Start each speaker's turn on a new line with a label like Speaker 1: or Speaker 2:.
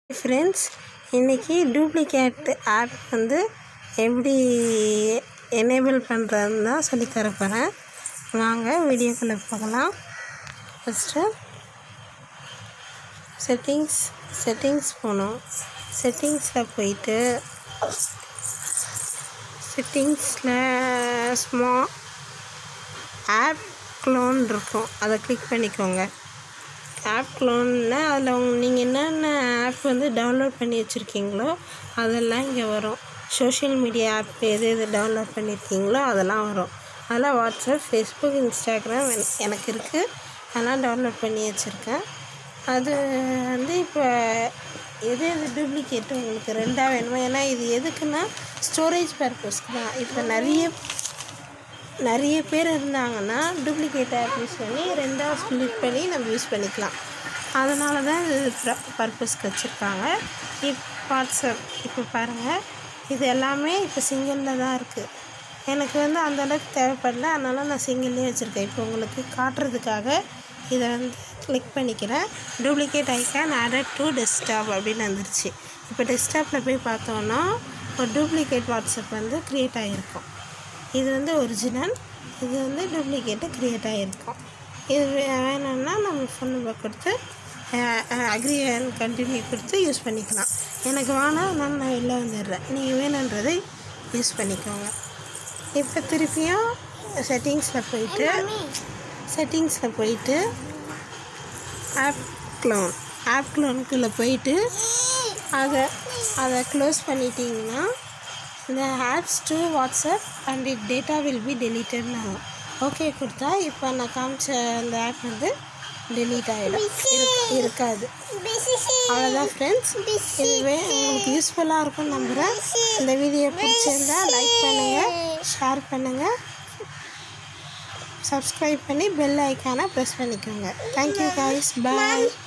Speaker 1: friends இன்றைக்கி duplicate app வந்து எப்படி எனேபிள் பண்ணுறதுன்னு தான் சொல்லித் தர போகிறேன் வாங்க வீடியோக்குள்ளே போகலாம் ஃபஸ்ட்டு செட்டிங்ஸ் செட்டிங்ஸ் போகணும் செட்டிங்ஸில் போயிட்டு செட்டிங்ஸில் ஸ்மா ஆப் க்ளோன் இருக்கும் அதை கிளிக் பண்ணிக்கோங்க ஆப் க்ளோன்னா அதில் உங்க நீங்கள் என்னென்ன ஆப் வந்து டவுன்லோட் பண்ணி வச்சுருக்கீங்களோ அதெல்லாம் இங்கே வரும் சோஷியல் மீடியா ஆப் எது எது டவுன்லோட் பண்ணியிருக்கீங்களோ அதெல்லாம் வரும் அதெல்லாம் வாட்ஸ்அப் ஃபேஸ்புக் இன்ஸ்டாகிராம் என- எனக்கு இருக்குது அதெல்லாம் டவுன்லோட் பண்ணி வச்சுருக்கேன் அது வந்து இப்போ எது எது டூப்ளிகேட் உங்களுக்கு ரெண்டாக வேணுமோ ஏன்னா இது எதுக்குன்னா ஸ்டோரேஜ் பர்பஸ்க்கு தான் இப்போ நிறைய நிறைய பேர் இருந்தாங்கன்னா டூப்ளிகேட் ஆப் யூஸ் பண்ணி ரெண்டாக ஸ்ப்ளிட் பண்ணி நம்ம யூஸ் பண்ணிக்கலாம் அதனால தான் இது பர்பஸ்க்கு வச்சுருக்காங்க இப் வாட்ஸ்அப் இப்போ பாருங்கள் இது எல்லாமே இப்போ சிங்கிளில் தான் இருக்குது எனக்கு வந்து அந்த அளவுக்கு தேவைப்படல அதனால் நான் சிங்கிள்லேயே வச்சுருக்கேன் இப்போ உங்களுக்கு காட்டுறதுக்காக இதை வந்து கிளிக் பண்ணிக்கிறேன் duplicate icon added to desktop அப்படின்னு வந்துருச்சு இப்போ டெஸ்க்டாப்பில் போய் பார்த்தோன்னா ஒரு டூப்ளிகேட் வாட்ஸ்அப் வந்து க்ரியேட் ஆகிருக்கும் இது வந்து ஒரிஜினல் இது வந்து டூப்ளிகேட்டு க்ரியேட் ஆகிருக்கும் இது வே- வேணும்னா நம்ம ஃபோன் நம்பர் கொடுத்து அக்ரி அண்ட் கண்டினியூ கொடுத்து யூஸ் பண்ணிக்கலாம் எனக்கு வேணாம் அதனால நான் வெளில வந்துடுறேன் நீங்கள் வேணுன்றதை யூஸ் பண்ணிக்கோங்க இப்போ திருப்பியும் செட்டிங்ஸில் போயிட்டு செட்டிங்ஸில் போயிட்டு ஆப் க்ளோன் ஆப் க்ளோனுக்குள்ளே போயிட்டு அதை அதை க்ளோஸ் பண்ணிட்டீங்கன்னா இந்த apps to WhatsApp and it data will be டெலீட்டட்னு ஆகும் ஓகே கொடுத்தா இப்போ நான் காமிச்ச அந்த ஆப் வந்து டெலீட் ஆகிடும் இருக்காது அவ்வளோதான் ஃப்ரெண்ட்ஸ் இதுவே உங்களுக்கு யூஸ்ஃபுல்லாக இருக்கும்னு நம்புகிறேன் இந்த வீடியோ பிடிச்சிருந்தா லைக் பண்ணுங்கள் ஷேர் பண்ணுங்கள் சப்ஸ்கிரைப் பண்ணி பெல் ஐக்கானை ப்ரெஸ் பண்ணிக்கோங்க தேங்க்யூ guys பாய்